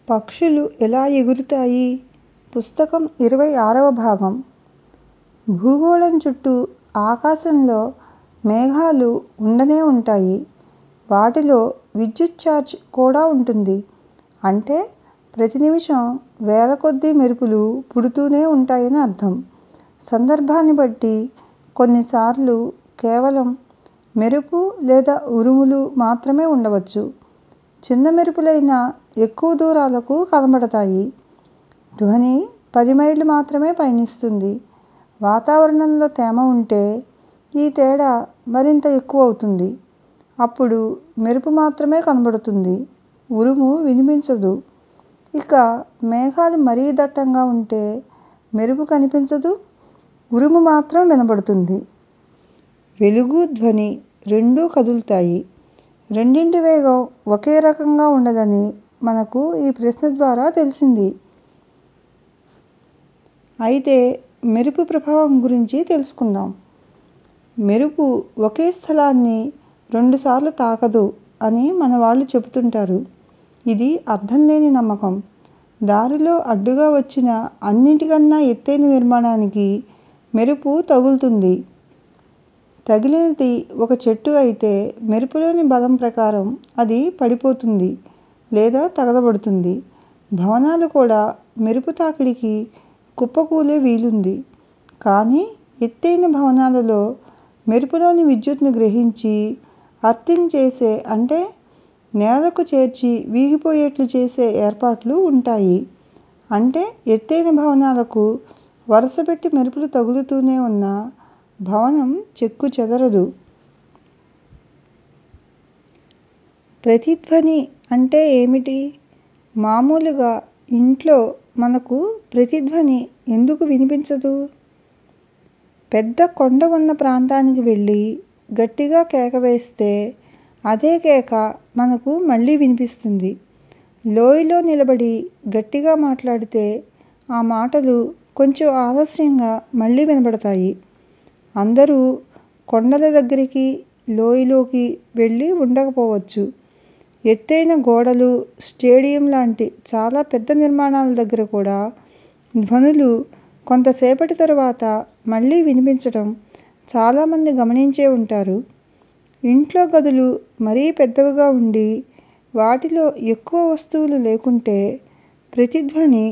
పక్షులు ఎలా ఎగురుతాయి పుస్తకం ఇరవై ఆరవ భాగం భూగోళం చుట్టూ ఆకాశంలో మేఘాలు ఉండనే ఉంటాయి. వాటిలో విద్యుత్ ఛార్జ్ కూడా ఉంటుంది. అంటే ప్రతి నిమిషం వేలకొద్దీ మెరుపులు పుడుతూనే ఉంటాయని అర్థం. సందర్భాన్ని బట్టి కొన్నిసార్లు కేవలం మెరుపు లేదా ఉరుములు మాత్రమే ఉండవచ్చు. చిన్న మెరుపులైనా ఎక్కువ దూరాలకు కనబడతాయి. ధ్వని పది మైళ్ళు మాత్రమే పయనిస్తుంది. వాతావరణంలో తేమ ఉంటే ఈ తేడా మరింత ఎక్కువవుతుంది. అప్పుడు మెరుపు మాత్రమే కనబడుతుంది. ఉరుము వినిపించదు. ఇక మేఘాలు మరీ దట్టంగా ఉంటే మెరుపు కనిపించదు. ఉరుము మాత్రం వినబడుతుంది. వెలుగు, ధ్వని రెండూ కదులుతాయి. రెండింటి వేగం ఒకే రకంగా ఉండదని మనకు ఈ ప్రశ్న ద్వారా తెలిసింది. అయితే మెరుపు ప్రభావం గురించి తెలుసుకుందాం. మెరుపు ఒకే స్థలాన్ని రెండుసార్లు తాకదు అని మనవాళ్లు చెబుతుంటారు. ఇది అర్థంలేని నమ్మకం. దారిలో అడ్డుగా వచ్చిన అన్నిటికన్నా ఎత్తైన నిర్మాణానికి మెరుపు తగులుతుంది. తగిలినది ఒక చెట్టు అయితే మెరుపులోని బలం ప్రకారం అది పడిపోతుంది లేదా తగలబడుతుంది. భవనాలు కూడా మెరుపు తాకిడికి కుప్పకూలే వీలుంది. కానీ ఎత్తైన భవనాలలో మెరుపులోని విద్యుత్తును గ్రహించి అర్తింగ్ చేసే అంటే నేలకు చేర్చి వీగిపోయేట్లు చేసే ఏర్పాట్లు ఉంటాయి. అంటే ఎత్తైన భవనాలకు వరుసపెట్టి మెరుపులు తగులుతూనే ఉన్నా భవనం చెక్కుచెదరదు. ప్రతిధ్వని అంటే ఏమిటి? మామూలుగా ఇంట్లో మనకు ప్రతిధ్వని ఎందుకు వినిపించదు? పెద్ద కొండ ఉన్న ప్రాంతానికి వెళ్లి గట్టిగా కేక వేస్తే అదే కేక మనకు మళ్లీ వినిపిస్తుంది. లోయలో నిలబడి గట్టిగా మాట్లాడితే ఆ మాటలు కొంచెం ఆలస్యంగా మళ్లీ వినబడతాయి. అందరూ కొండల దగ్గరికి, లోయలోకి వెళ్లి ఉండకపోవచ్చు. ఎత్తైన గోడలు, స్టేడియం లాంటి చాలా పెద్ద నిర్మాణాల దగ్గర కూడా ధ్వనులు కొంతసేపటి తరువాత మళ్లీ వినిపించటం చాలామంది గమనించే ఉంటారు. ఇంట్లో గదులు మరీ పెద్దవిగా ఉండి వాటిలో ఎక్కువ వస్తువులు లేకుంటే ప్రతిధ్వని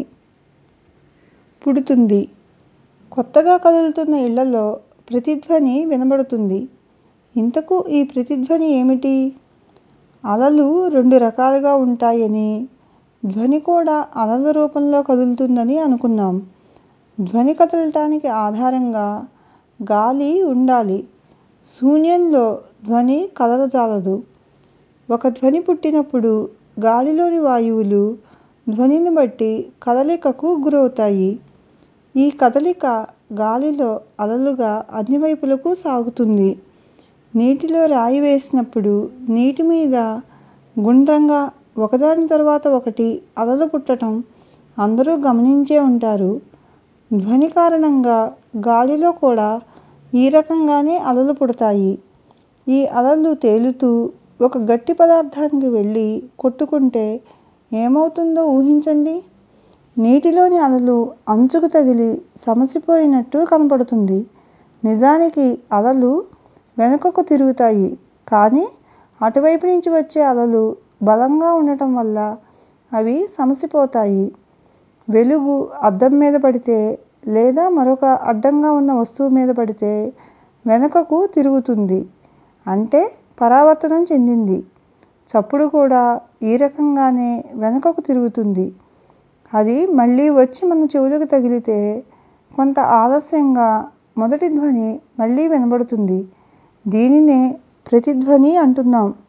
పుడుతుంది. కొత్తగా కదులుతున్న ఇళ్లలో ప్రతిధ్వని వినబడుతుంది. ఇంతకూ ఈ ప్రతిధ్వని ఏమిటి? అలలు రెండు రకాలుగా ఉంటాయని, ధ్వని కూడా అలల రూపంలో కదులుతుందని అనుకున్నాం. ధ్వని కదలటానికి ఆధారంగా గాలి ఉండాలి. శూన్యంలో ధ్వని కదలజాలదు. ఒక ధ్వని పుట్టినప్పుడు గాలిలోని వాయువులు ధ్వనిని బట్టి కదలికకు గురవుతాయి. ఈ కదలిక గాలిలో అలలుగా అన్ని వైపులకు సాగుతుంది. నీటిలో రాయి వేసినప్పుడు నీటి మీద గుండ్రంగా ఒకదాని తరువాత ఒకటి అలలు పుట్టటం అందరూ గమనించే ఉంటారు. ధ్వని కారణంగా గాలిలో కూడా ఈ రకంగానే అలలు పుడతాయి. ఈ అలలు తేలుతూ ఒక గట్టి పదార్థానికి వెళ్లి కొట్టుకుంటే ఏమవుతుందో ఊహించండి. నీటిలోని అలలు అంచుకు తగిలి సమసిపోయినట్టు కనపడుతుంది. నిజానికి అలలు వెనుకకు తిరుగుతాయి కానీ అటువైపు నుంచి వచ్చే అలలు బలంగా ఉండటం వల్ల అవి సమసిపోతాయి. వెలుగు అద్దం మీద పడితే లేదా మరొక అడ్డంగా ఉన్న వస్తువు మీద పడితే వెనుకకు తిరుగుతుంది. అంటే పరావర్తనం చెందింది. చప్పుడు కూడా ఈ రకంగానే వెనుకకు తిరుగుతుంది. అది మళ్లీ వచ్చి మన చెవులకు తగిలితే కొంత ఆలస్యంగా మొదటి ధ్వని మళ్లీ వినబడుతుంది. దీనినే ప్రతిధ్వని అంటున్నాం.